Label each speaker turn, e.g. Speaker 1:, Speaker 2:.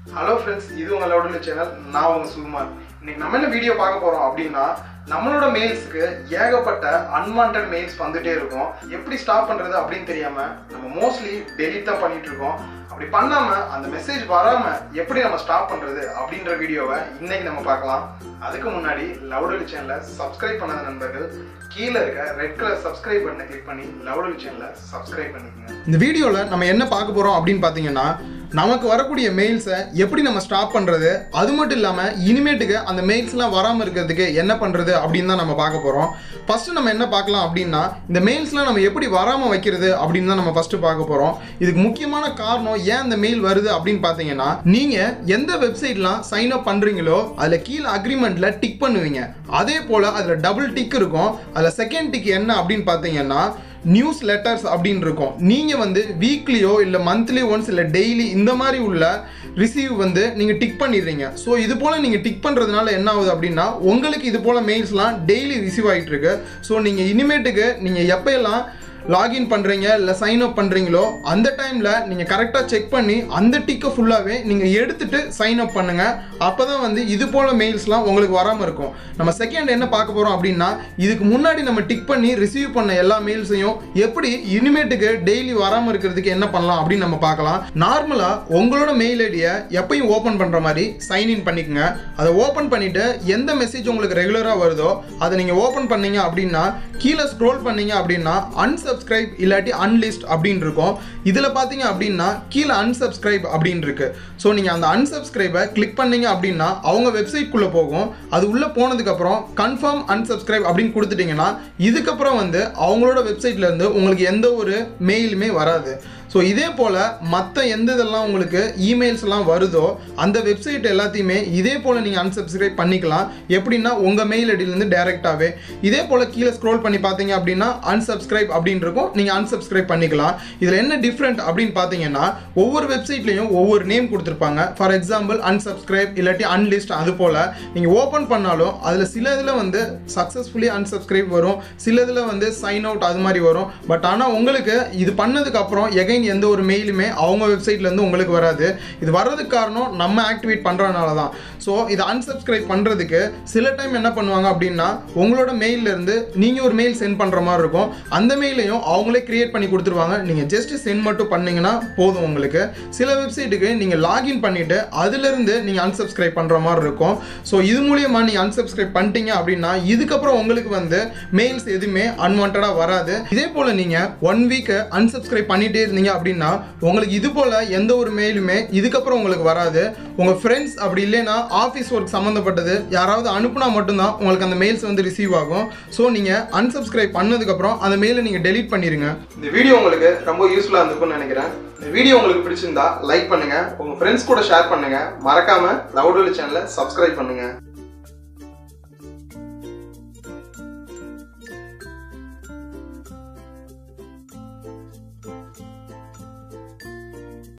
Speaker 1: hello friends இது உங்களோட channel நான் உங்க சுகுமார் இன்னைக்கு நம்ம என்ன வீடியோ பார்க்க போறோம் அப்படின்னா நம்மளோட மெயில்ஸ்க்கு ஏகப்பட்ட அன்வான்ட் மெயில்ஸ் வந்துட்டே இருக்கும் எப்படி ஸ்டாப் பண்றது அப்படின்னு தெரியாம நம்ம மோஸ்ட்லி டெலிட் தான் பண்ணிட்டு இருக்கோம் அப்படி பண்ணாம அந்த மெசேஜ் வராம எப்படி நம்ம ஸ்டாப் பண்றது அப்படின்ற வீடியோவை இன்னைக்கு நம்ம பார்க்கலாம் அதுக்கு முன்னாடி லவுடலி சேனலை சப்ஸ்கிரைப் பண்ணாத நண்பர்கள் கீழே இருக்க ரெட் கலர் சப்ஸ்கிரைப் பட்டனை கிளிக் பண்ணி லவுடலி சேனலை சப்ஸ்கிரைப் பண்ணிக்கோங்க இந்த வீடியோவில் நம்ம என்ன பார்க்க போகிறோம் அப்படின்னு பார்த்தீங்கன்னா நமக்கு வரக்கூடிய மெயில்ஸை எப்படி நம்ம ஸ்டாப் பண்ணுறது அது மட்டும் இல்லாமல் இனிமேட்டுக்கு அந்த மெயில்ஸ்லாம் வராமல் இருக்கிறதுக்கு என்ன பண்ணுறது அப்படின்னு தான் நம்ம பார்க்க போகிறோம் ஃபஸ்ட்டு நம்ம என்ன பார்க்கலாம் அப்படின்னா இந்த மெயில்ஸ்லாம் நம்ம எப்படி வராமல் வைக்கிறது அப்படின்னு தான் நம்ம ஃபஸ்ட்டு பார்க்க போகிறோம் இதுக்கு முக்கியமான காரணம் ஏன் இந்த மெயில் வருது அப்படின்னு பார்த்தீங்கன்னா நீங்கள் எந்த வெப்சைட்லாம் சைன் அப் பண்ணுறீங்களோ அதில் கீழே அக்ரிமெண்ட்டில் டிக் பண்ணுவீங்க அதே போல் அதில் டபுள் டிக் இருக்கும் அதில் செகண்ட் டிக் என்ன அப்படின்னு பார்த்தீங்கன்னா நியூஸ் லெட்டர்ஸ் அப்படின்னு இருக்கும் நீங்கள் வந்து வீக்லியோ இல்லை மந்த்லி ஒன்ஸ் இல்லை டெய்லி இந்த மாதிரி உள்ள ரிசீவ் வந்து நீங்கள் டிக் பண்ணிடுறீங்க ஸோ இது போல் நீங்கள் டிக் பண்ணுறதுனால என்ன ஆகுது அப்படின்னா உங்களுக்கு இது போல் மெயில்ஸ்லாம் டெய்லி ரிசீவ் ஆகிட்டு இருக்கு ஸோ நீங்கள் இனிமேட்டுக்கு நீங்கள் எப்போயெல்லாம் லாகின் பண்ணுறீங்க இல்லை சைன் அப் பண்ணுறீங்களோ அந்த டைமில் நீங்கள் கரெக்டாக செக் பண்ணி அந்த டிக்கை ஃபுல்லாகவே நீங்கள் எடுத்துட்டு சைன் அப் பண்ணுங்கள் அப்போ தான் வந்து இது போல் மெயில்ஸ்லாம் உங்களுக்கு வராமல் இருக்கும் நம்ம செகண்ட் என்ன பார்க்க போகிறோம் அப்படின்னா இதுக்கு முன்னாடி நம்ம டிக் பண்ணி ரிசீவ் பண்ண எல்லா மெயில்ஸையும் எப்படி இனிமேட்டுக்கு டெய்லி வராமல் இருக்கிறதுக்கு என்ன பண்ணலாம் அப்படின்னு நம்ம பார்க்கலாம் நார்மலாக உங்களோட மெயில் ஐடியை எப்பயும் ஓப்பன் பண்ணுற மாதிரி சைன் இன் பண்ணிக்கோங்க அதை ஓப்பன் பண்ணிவிட்டு எந்த மெசேஜ் உங்களுக்கு ரெகுலராக வருதோ அதை நீங்கள் ஓப்பன் பண்ணீங்க அப்படின்னா கீழே ஸ்க்ரோல் பண்ணீங்க அப்படின்னா அன்சப்ஸ்கிரைப் இல்லாட்டி அன்லிஸ்ட் அப்படின்னு இருக்கும் இதில் பார்த்தீங்க அப்படின்னா கீழே அன்சப்ஸ்கிரைப் அப்படின்னு இருக்கு ஸோ நீங்கள் அந்த அன்சப்ஸ்கிரைபை கிளிக் பண்ணீங்க அப்படின்னா அவங்க வெப்சைட்குள்ளே போகும் அது உள்ளே போனதுக்கப்புறம் கன்ஃபார்ம் அன்சப்ஸ்கிரைப் அப்படின்னு கொடுத்துட்டீங்கன்னா இதுக்கப்புறம் வந்து அவங்களோட வெப்சைட்லேருந்து உங்களுக்கு எந்த ஒரு மெயிலுமே வராது ஸோ இதே போல் மற்ற எந்த இதெல்லாம் உங்களுக்கு இமெயில்ஸ்லாம் வருதோ அந்த வெப்சைட் எல்லாத்தையுமே இதே போல் நீங்கள் அன்சப்ஸ்கிரைப் பண்ணிக்கலாம் எப்படின்னா உங்கள் மெயில் ஐடியிலேருந்து டேரெக்டாகவே இதே போல் கீழே ஸ்க்ரோல் பண்ணி பார்த்தீங்க அப்படின்னா அன்சப்ஸ்கிரைப் அப்படின்னு இருக்கும் நீங்கள் அன்சப்ஸ்கிரைப் பண்ணிக்கலாம் இதில் என்ன டிஃப்ரெண்ட் அப்படின்னு பார்த்தீங்கன்னா ஒவ்வொரு வெப்சைட்லேயும் ஒவ்வொரு நேம் கொடுத்துருப்பாங்க ஃபார் எக்ஸாம்பிள் அன்சப்ஸ்கிரைப் இல்லாட்டி அன்லிஸ்ட் அது போல் நீங்கள் ஓப்பன் பண்ணாலும் அதில் சில இதில் வந்து சக்ஸஸ்ஃபுல்லி அன்சப்ஸ்கிரைப் வரும் சில இதில் வந்து சைன் அவுட் அது மாதிரி வரும் பட் ஆனால் உங்களுக்கு இது பண்ணதுக்கு அப்புறம் எகைன் எந்த ஒரு மெயிலுமே அவங்க வெப்சைட்லேருந்து உங்களுக்கு வராது இது வர்றதுக்கு காரணம் நம்ம ஆக்டிவேட் பண்ணுறதுனால தான் ஸோ இதை அன்சப்ஸ்கிரைப் பண்ணுறதுக்கு சில டைம் என்ன பண்ணுவாங்க அப்படின்னா உங்களோட மெயிலேருந்து நீங்கள் ஒரு மெயில் சென்ட் பண்ணுற மாதிரி இருக்கும் அந்த மெயிலையும் அவங்களே கிரியேட் பண்ணி கொடுத்துருவாங்க நீங்கள் ஜஸ்ட் சென்ட் மட்டும் பண்ணீங்கன்னா போதும் உங்களுக்கு சில வெப்சைட்டுக்கு நீங்கள் லாகின் பண்ணிவிட்டு அதுலேருந்து நீங்கள் அன்சப்ஸ்கிரைப் பண்ணுற மாதிரி இருக்கும் ஸோ இது மூலியமாக நீங்கள் அன்சப்ஸ்கிரைப் பண்ணிட்டீங்க அப்படின்னா இதுக்கப்புறம் உங்களுக்கு வந்து மெயில்ஸ் எதுவுமே அன்வான்டாக வராது இதே போல் நீங்கள் ஒன் வீக்கு அன்சப்ஸ்கிரைப் பண்ணிகிட்டே இருந்தீங்க அப்படின்னா உங்களுக்கு இது போல் எந்த ஒரு மெயிலுமே இதுக்கப்புறம் உங்களுக்கு வராது உங்கள் ஃப்ரெண்ட்ஸ் அப்படி இல்லைன்னா ஆஃபீஸ் ஒர்க் சம்மந்தப்பட்டது யாராவது அனுப்புனா மட்டும்தான் உங்களுக்கு அந்த மெயில்ஸ் வந்து ரிசீவ் ஆகும் ஸோ நீங்கள் அன்சப்ஸ்கிரைப் பண்ணதுக்கப்புறம் அந்த மெயிலை நீங்கள் டெலீட் பண்ணிடுங்க இந்த வீடியோ உங்களுக்கு ரொம்ப யூஸ்ஃபுல்லாக இருந்திருக்கும்னு நினைக்கிறேன் இந்த வீடியோ உங்களுக்கு பிடிச்சிருந்தா லைக் பண்ணுங்கள் உங்கள் ஃப்ரெண்ட்ஸ் கூட ஷேர் பண்ணுங்கள் மறக்காமல் லவுடோலி சேனலை சப்ஸ்கிரைப் பண்ணுங்கள்